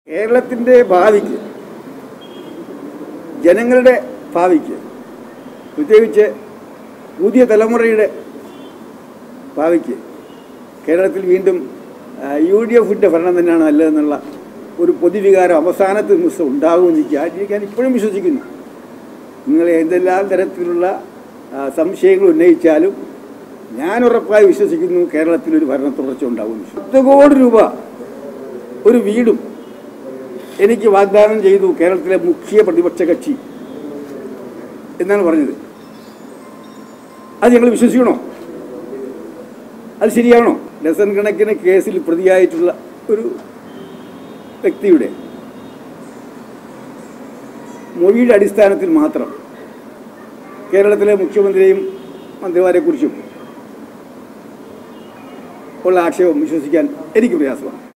കേരളത്തിൻ്റെ ഭാവിക്ക് ജനങ്ങളുടെ ഭാവിക്ക് പ്രത്യേകിച്ച് പുതിയ തലമുറയുടെ ഭാവിക്ക് കേരളത്തിൽ വീണ്ടും ആ, യു ഡി എഫിൻ്റെ ഭരണം തന്നെയാണ് നല്ലതെന്നുള്ള ഒരു പൊതുവികാരം അവസാനത്തെ ദിവസം ഉണ്ടാകുമെന്ന് എനിക്ക് ഞാൻ ഇപ്പോഴും വിശ്വസിക്കുന്നു നിങ്ങൾ എന്തെല്ലാം തരത്തിലുള്ള ആ, സംശയങ്ങൾ ഉന്നയിച്ചാലും ഞാൻ ഉറപ്പായി വിശ്വസിക്കുന്നു കേരളത്തിൽ ഒരു ഭരണ തുടർച്ച ഉണ്ടാകും പത്ത് കോടി രൂപ ഒരു വീടും എനിക്ക് വാഗ്ദാനം ചെയ്തു കേരളത്തിലെ മുഖ്യ പ്രതിപക്ഷ കക്ഷി എന്നാണ് പറഞ്ഞത് അത് ഞങ്ങൾ വിശ്വസിക്കണോ അത് ശരിയാണോ ഡസൻ കണക്കിന് കേസിൽ പ്രതിയായിട്ടുള്ള ഒരു വ്യക്തിയുടെ മൊഴിയുടെ അടിസ്ഥാനത്തിൽ മാത്രം കേരളത്തിലെ മുഖ്യമന്ത്രിയെയും മന്ത്രിമാരെക്കുറിച്ചും ഉള്ള ആക്ഷേപം വിശ്വസിക്കാൻ എനിക്ക് പ്രയാസമാണ്